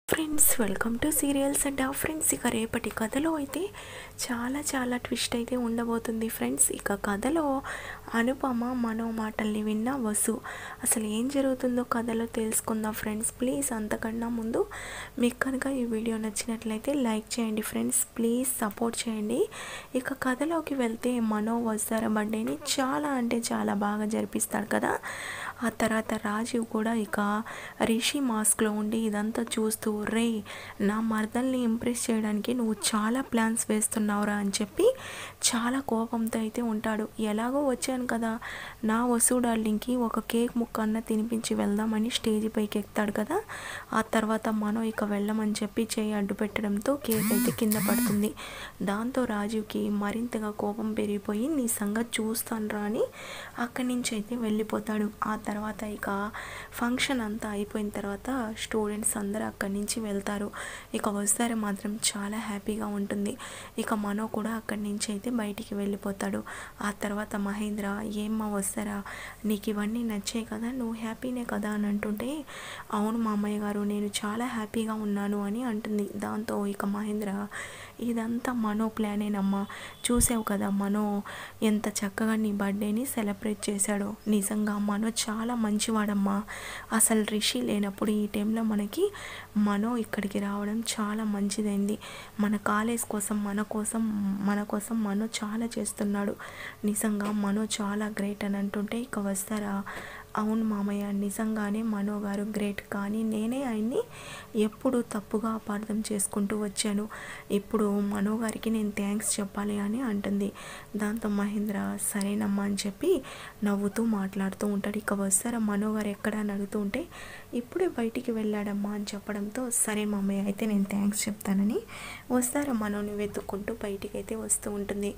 friends welcome to serials and ఆ friends ఇక రేపటి కథలో అయితే చాలా చాలా ట్విస్ట్ అయితే ఉండబోతుంది ఫ్రెండ్స్ ఇక కథలో అనుపమ మనో మాటల్ని విన్న వసు అసలు ఏం జరుగుతుందో కథలో తెలుసుకుందాం ఫ్రెండ్స్ ప్లీజ్ అంతకన్నా ముందు మీకు కనుక ఈ వీడియో నచ్చినట్లయితే లైక్ చేయండి ఫ్రెండ్స్ ప్లీజ్ సపోర్ట్ చేయండి ఇక కథలోకి వెళ్తే మనో వస్తార బర్త్డేని చాలా అంటే చాలా బాగా జరిపిస్తాడు కదా ఆ తర్వాత రాజీవ్ కూడా ఇక రిషి మాస్క్లో ఉండి ఇదంతా చూస్తూ రే నా మరదల్ని ఇంప్రెస్ చేయడానికి నువ్వు చాలా ప్లాన్స్ వేస్తున్నావురా అని చెప్పి చాలా కోపంతో అయితే ఉంటాడు ఎలాగో వచ్చాను కదా నా వసూ డార్లింగ్కి ఒక కేక్ ముక్క అన్న తినిపించి వెళ్దామని స్టేజ్ పైకి ఎక్కుతాడు కదా ఆ తర్వాత మనం ఇక వెళ్ళమని చెప్పి చేయి అడ్డు పెట్టడంతో కేక్ అయితే కింద పడుతుంది దాంతో రాజీవ్కి మరింతగా కోపం పెరిగిపోయి నీ సంగతి చూస్తాను రా అని అక్కడి నుంచి అయితే వెళ్ళిపోతాడు ఆ తర్వాత ఇక ఫంక్షన్ అంతా అయిపోయిన తర్వాత స్టూడెంట్స్ అందరూ అక్కడి నుంచి వెళ్తారు ఇక వస్తారు మాత్రం చాలా హ్యాపీగా ఉంటుంది ఇక మనో కూడా అక్కడి నుంచి అయితే బయటికి వెళ్ళిపోతాడు ఆ తర్వాత మహేంద్ర ఏమ్మా వస్తారా నీకు ఇవన్నీ నచ్చాయి కదా నువ్వు హ్యాపీనే కదా అని అంటుంటే అవును మామయ్య గారు నేను చాలా హ్యాపీగా ఉన్నాను అని అంటుంది దాంతో ఇక మహేంద్ర ఇదంతా మనో ప్లానేనమ్మా చూసావు కదా మనో ఎంత చక్కగా నీ బర్త్డేని సెలబ్రేట్ చేశాడో నిజంగా మనో చాలా మంచివాడమ్మా అసలు రిషి లేనప్పుడు ఈ టైంలో మనకి మనో ఇక్కడికి రావడం చాలా మంచిదైంది మన కాలేజ్ కోసం మన కోసం మన కోసం మనో చాలా చేస్తున్నాడు నిజంగా మనో చాలా గ్రేట్ అని అంటుంటే ఇక వస్తారా అవును మామయ్య నిజంగానే మనో గారు గ్రేట్ కానీ నేనే ఆయన్ని ఎప్పుడు తప్పుగా అపార్థం చేసుకుంటూ వచ్చాను ఇప్పుడు మనో గారికి నేను థ్యాంక్స్ చెప్పాలి అని అంటుంది దాంతో మహేంద్ర సరేనమ్మా అని చెప్పి నవ్వుతూ మాట్లాడుతూ ఉంటాడు ఇక వస్తారా మనో గారు ఎక్కడ అని అడుగుతూ ఉంటే ఇప్పుడే బయటికి వెళ్ళాడమ్మా అని చెప్పడంతో సరే మామయ్య అయితే నేను థ్యాంక్స్ చెప్తానని వస్తారా మనోని వెతుక్కుంటూ బయటికి అయితే వస్తూ ఉంటుంది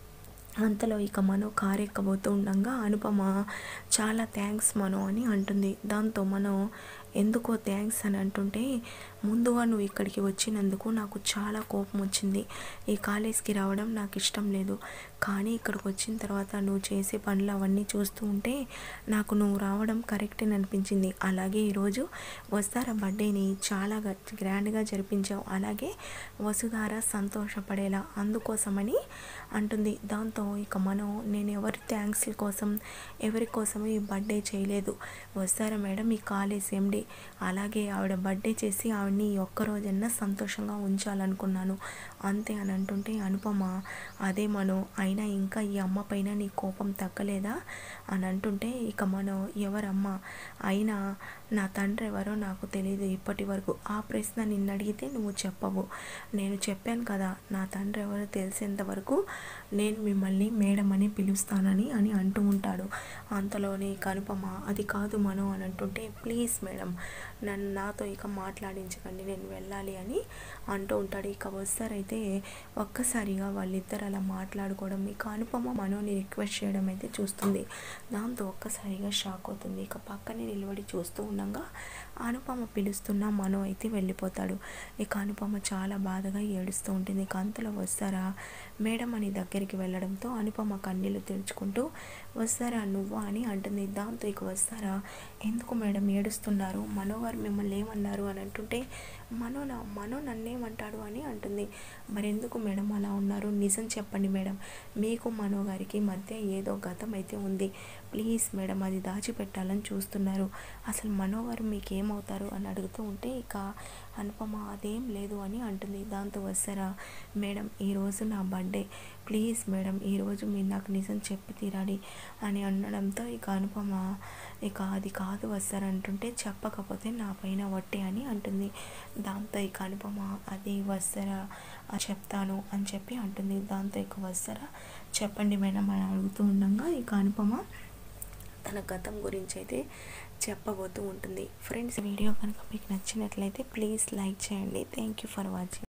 అంతలో ఇక మనో కారు ఎక్కబోతూ ఉండగా అనుపమ చాలా థ్యాంక్స్ మనో అని అంటుంది దాంతో మనం ఎందుకో థ్యాంక్స్ అని అంటుంటే ముందుగా నువ్వు ఇక్కడికి వచ్చినందుకు నాకు చాలా కోపం వచ్చింది ఈ కాలేజ్కి రావడం నాకు ఇష్టం లేదు కానీ ఇక్కడికి వచ్చిన తర్వాత నువ్వు చేసే పనులు అవన్నీ చూస్తూ ఉంటే నాకు నువ్వు రావడం కరెక్ట్ అని అనిపించింది అలాగే ఈరోజు వస్తారా బర్త్డేని చాలా గ్రాండ్గా జరిపించావు అలాగే వసుధార సంతోషపడేలా అందుకోసమని అంటుంది దాంతో ఇక మనం నేను ఎవరి థ్యాంక్స్ కోసం ఎవరి కోసం ఈ బర్త్డే చేయలేదు వస్తారా మేడం ఈ కాలేజ్ ఎండి అలాగే ఆవిడ బర్త్డే చేసి ఆవిడని ఈ ఒక్కరోజన్నా సంతోషంగా ఉంచాలనుకున్నాను అంతే అని అంటుంటే అనుపమ అదే మనం అయినా ఇంకా ఈ అమ్మ పైన నీ కోపం తగ్గలేదా అని అంటుంటే ఇక మనం ఎవరమ్మ అయినా నా తండ్రి ఎవరో నాకు తెలియదు ఇప్పటి వరకు ఆ ప్రశ్న నిన్ను అడిగితే నువ్వు చెప్పవు నేను చెప్పాను కదా నా తండ్రి ఎవరో తెలిసేంత వరకు నేను మిమ్మల్ని మేడం అని పిలుస్తానని అని అంటూ ఉంటాడు అంతలోనే కనుపమ అది కాదు మనం అని అంటుంటే ప్లీజ్ మేడం నన్ను నాతో ఇక మాట్లాడించకండి నేను వెళ్ళాలి అని అంటూ ఉంటాడు ఇక వస్తారైతే ఒక్కసారిగా వాళ్ళిద్దరు అలా మాట్లాడుకోవడం ఇక అనుపమ మనోని రిక్వెస్ట్ చేయడం అయితే చూస్తుంది దాంతో ఒక్కసారిగా షాక్ అవుతుంది ఇక పక్కనే నిలబడి చూస్తూ ఉండగా అనుపమ పిలుస్తున్న మనో అయితే వెళ్ళిపోతాడు ఇక అనుపమ చాలా బాధగా ఏడుస్తూ ఉంటుంది ఇక అంతలో వస్తారా మేడం అని దగ్గరికి వెళ్ళడంతో అనుపమ కన్నీళ్ళు తెరుచుకుంటూ వస్తారా నువ్వా అని అంటుంది దాంతో ఇక వస్తారా ఎందుకు మేడం ఏడుస్తున్నారు మనో గారు మిమ్మల్ని ఏమన్నారు అని అంటుంటే మనో నా మనో నన్నేమంటాడు అని అంటుంది మరెందుకు మేడం అలా ఉన్నారు నిజం చెప్పండి మేడం మీకు మనో గారికి మధ్య ఏదో గతం అయితే ఉంది ప్లీజ్ మేడం అది దాచిపెట్టాలని చూస్తున్నారు అసలు మనో గారు మీకు ఏమవుతారు అని అడుగుతూ ఉంటే ఇక అనుపమ అదేం లేదు అని అంటుంది దాంతో వస్తారా మేడం ఈరోజు నా బర్త్డే ప్లీజ్ మేడం ఈరోజు మీరు నాకు నిజం చెప్పి తీరాలి అని అనడంతో ఇక అనుపమ ఇక అది కాదు వస్తారంటుంటే చెప్పకపోతే నా పైన వట్టే అని అంటుంది దాంతో ఇక అనుపమ అది వస్తారా చెప్తాను అని చెప్పి అంటుంది దాంతో ఇక వస్తారా చెప్పండి మేడం అని అడుగుతూ ఉండగా ఇక అనుపమ తన గతం గురించి అయితే చెప్పబోతూ ఉంటుంది ఫ్రెండ్స్ వీడియో కనుక మీకు నచ్చినట్లయితే ప్లీజ్ లైక్ చేయండి థ్యాంక్ యూ ఫర్ వాచింగ్